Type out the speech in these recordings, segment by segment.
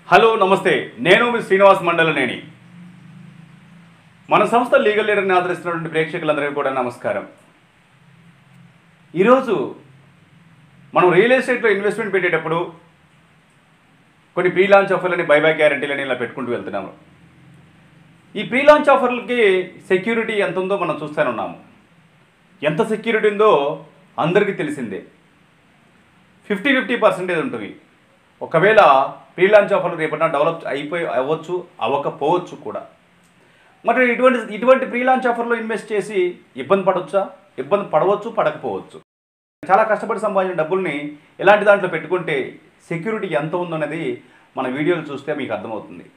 hello నమస్తే నేను మీ శ్రీనివాస్ మండలనేని మన సంస్థ లీగల్ లీడర్ని ఆదరిస్తున్నటువంటి ప్రేక్షకులందరికీ కూడా నమస్కారం ఈరోజు మనం రియల్ ఎస్టేట్లో ఇన్వెస్ట్మెంట్ పెట్టేటప్పుడు కొన్ని ప్రీ లాంచ్ ఆఫర్లని బైబ్యాక్ గ్యారంటీలని ఇలా పెట్టుకుంటూ వెళ్తున్నాము ఈ ప్రీ లాంచ్ ఆఫర్లకి సెక్యూరిటీ ఎంత ఉందో మనం చూస్తూనే ఉన్నాము ఎంత సెక్యూరిటీ ఉందో అందరికీ తెలిసిందే ఫిఫ్టీ ఫిఫ్టీ పర్సెంటేజ్ ఉంటుంది ఒకవేళ ప్రీ లాంచ్ ఆఫర్లు రేపటిన డెవలప్ అయిపోయి అవ్వచ్చు అవ్వకపోవచ్చు కూడా మరి ఇటువంటి ఇటువంటి ప్రీ లాంచ్ ఆఫర్లో ఇన్వెస్ట్ చేసి ఇబ్బంది పడవచ్చా ఇబ్బంది పడవచ్చు పడకపోవచ్చు చాలా కష్టపడి సంపాదించిన డబ్బుల్ని ఎలాంటి దాంట్లో పెట్టుకుంటే సెక్యూరిటీ ఎంత ఉందనేది మన వీడియోలు చూస్తే మీకు అర్థమవుతుంది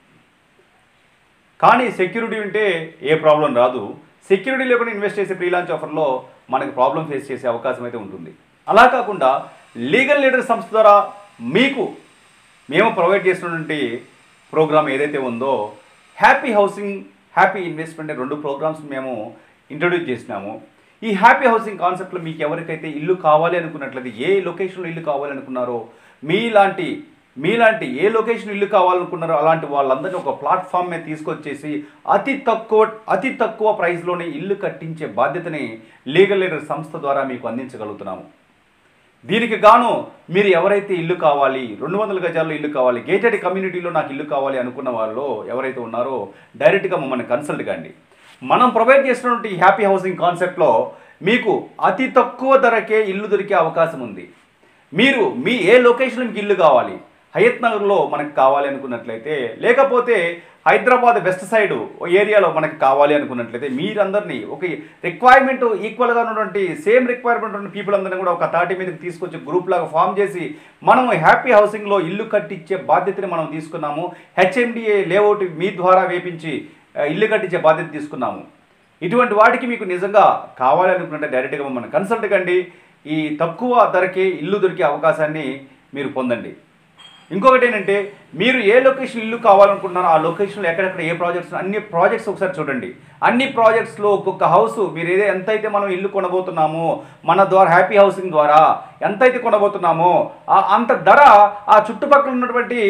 కానీ సెక్యూరిటీ ఉంటే ఏ ప్రాబ్లం రాదు సెక్యూరిటీ లేకుండా ఇన్వెస్ట్ చేసే ప్రీ లాంచ్ ఆఫర్లో మనకి ప్రాబ్లం ఫేస్ చేసే అవకాశం అయితే ఉంటుంది అలా కాకుండా లీగల్ లీడర్ సంస్థ ద్వారా మీకు మేము ప్రొవైడ్ చేసినటువంటి ప్రోగ్రామ్ ఏదైతే ఉందో హ్యాపీ హౌసింగ్ హ్యాపీ ఇన్వెస్ట్మెంట్ అనే రెండు ప్రోగ్రామ్స్ మేము ఇంట్రొడ్యూస్ చేసినాము ఈ హ్యాపీ హౌసింగ్ కాన్సెప్ట్లో మీకు ఎవరికైతే ఇల్లు కావాలి అనుకున్నట్లయితే ఏ లొకేషన్లో ఇల్లు కావాలి అనుకున్నారో మీలాంటి మీలాంటి ఏ లొకేషన్ ఇల్లు కావాలనుకున్నారో అలాంటి వాళ్ళందరినీ ఒక ప్లాట్ఫామ్ మీద తీసుకొచ్చేసి అతి తక్కువ అతి తక్కువ ప్రైస్లోనే ఇల్లు కట్టించే బాధ్యతని లీగల్ లీడర్ సంస్థ ద్వారా మీకు అందించగలుగుతున్నాము దీనికి గాను మీరు ఎవరైతే ఇల్లు కావాలి రెండు వందల గజాల్లో ఇల్లు కావాలి గేటెడ్ కమ్యూనిటీలో నాకు ఇల్లు కావాలి అనుకున్న వాళ్ళు ఎవరైతే ఉన్నారో డైరెక్ట్గా మమ్మల్ని కన్సల్ట్ కండి మనం ప్రొవైడ్ చేసినటువంటి ఈ హ్యాపీ హౌసింగ్ కాన్సెప్ట్లో మీకు అతి తక్కువ ధరకే ఇల్లు దొరికే అవకాశం ఉంది మీరు మీ ఏ లొకేషన్లో మీకు ఇల్లు కావాలి హయత్ నగర్లో మనకు కావాలి అనుకున్నట్లయితే లేకపోతే హైదరాబాద్ వెస్ట్ సైడ్ ఏరియాలో మనకి కావాలి అనుకున్నట్లయితే మీరందరినీ ఒక రిక్వైర్మెంట్ ఈక్వల్గా ఉన్నటువంటి సేమ్ రిక్వైర్మెంట్ ఉన్న పీపుల్ అందరినీ కూడా ఒక థర్టీ మీదకి తీసుకొచ్చి గ్రూప్ లాగా ఫామ్ చేసి మనం హ్యాపీ హౌసింగ్లో ఇల్లు కట్టించే బాధ్యతని మనం తీసుకున్నాము హెచ్ఎండిఏ లేఅవుట్ మీ ద్వారా వేపించి ఆ, ఇల్లు కట్టించే బాధ్యత తీసుకున్నాము ఇటువంటి వాటికి మీకు నిజంగా కావాలి అనుకుంటే డైరెక్ట్గా మమ్మల్ని కన్సల్ట్ కండి ఈ తక్కువ ధరకే ఇల్లు దొరికే అవకాశాన్ని మీరు పొందండి ఇంకొకటి ఏంటంటే మీరు ఏ లొకేషన్ ఇల్లు కావాలనుకుంటున్నారో ఆ లొకేషన్లో ఎక్కడెక్కడ ఏ ప్రాజెక్ట్స్ అన్ని ప్రాజెక్ట్స్ ఒకసారి చూడండి అన్ని ప్రాజెక్ట్స్లో ఒక్కొక్క హౌస్ మీరు ఏదో ఎంతైతే మనం ఇల్లు కొనబోతున్నామో మన ద్వారా హ్యాపీ హౌసింగ్ ద్వారా ఎంతైతే కొనబోతున్నామో ఆ అంత ధర ఆ చుట్టుపక్కల ఉన్నటువంటి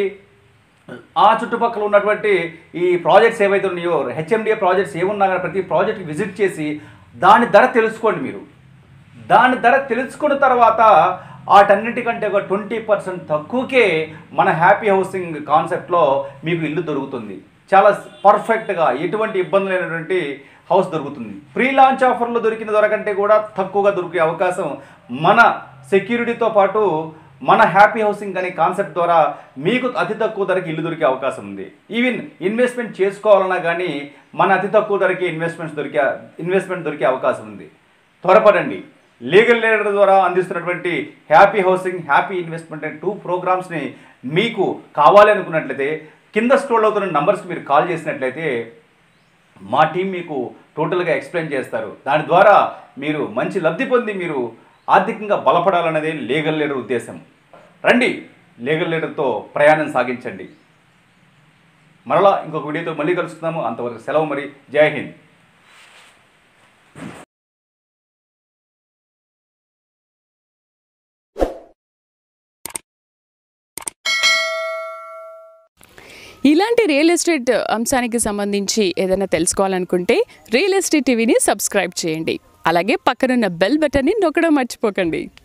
ఆ చుట్టుపక్కల ఉన్నటువంటి ఈ ప్రాజెక్ట్స్ ఏవైతే ఉన్నాయో హెచ్ఎండిఏ ప్రాజెక్ట్స్ ఏమున్నా కానీ ప్రతి ప్రాజెక్ట్ విజిట్ చేసి దాని ధర తెలుసుకోండి మీరు దాని ధర తెలుసుకున్న తర్వాత వాటన్నిటికంటే ఒక ట్వంటీ పర్సెంట్ తక్కువకే మన హ్యాపీ హౌసింగ్ కాన్సెప్ట్లో మీకు ఇల్లు దొరుకుతుంది చాలా పర్ఫెక్ట్గా ఎటువంటి ఇబ్బంది లేనటువంటి హౌస్ దొరుకుతుంది ప్రీ లాంచ్ ఆఫర్లో దొరికిన ధర కంటే కూడా తక్కువగా దొరికే అవకాశం మన సెక్యూరిటీతో పాటు మన హ్యాపీ హౌసింగ్ అనే కాన్సెప్ట్ ద్వారా మీకు అతి తక్కువ ధరకి ఇల్లు దొరికే అవకాశం ఉంది ఈవెన్ ఇన్వెస్ట్మెంట్ చేసుకోవాలన్నా కానీ మన అతి తక్కువ ధరకి ఇన్వెస్ట్మెంట్స్ దొరికే ఇన్వెస్ట్మెంట్ దొరికే అవకాశం ఉంది త్వరపడండి లీగల్ లీడర్ ద్వారా అందిస్తున్నటువంటి హ్యాపీ హౌసింగ్ హ్యాపీ ఇన్వెస్ట్మెంట్ అనే టూ ప్రోగ్రామ్స్ని మీకు కావాలి అనుకున్నట్లయితే కింద స్క్రోల్ అవుతున్న నంబర్స్కి మీరు కాల్ చేసినట్లయితే మా టీం మీకు టోటల్గా ఎక్స్ప్లెయిన్ చేస్తారు దాని ద్వారా మీరు మంచి లబ్ధి పొంది మీరు ఆర్థికంగా బలపడాలన్నదే లీగల్ లీడర్ ఉద్దేశం రండి లీగల్ లీడర్తో ప్రయాణం సాగించండి మరలా ఇంకొక వీడియోతో మళ్ళీ కలుసుకుందాము అంతవరకు సెలవు మరి జై హింద్ ఇలాంటి రియల్ ఎస్టేట్ అంశానికి సంబంధించి ఏదైనా తెలుసుకోవాలనుకుంటే రియల్ ఎస్టేట్ టీవీని సబ్స్క్రైబ్ చేయండి అలాగే పక్కనున్న బెల్ బటన్ని నొక్కడం మర్చిపోకండి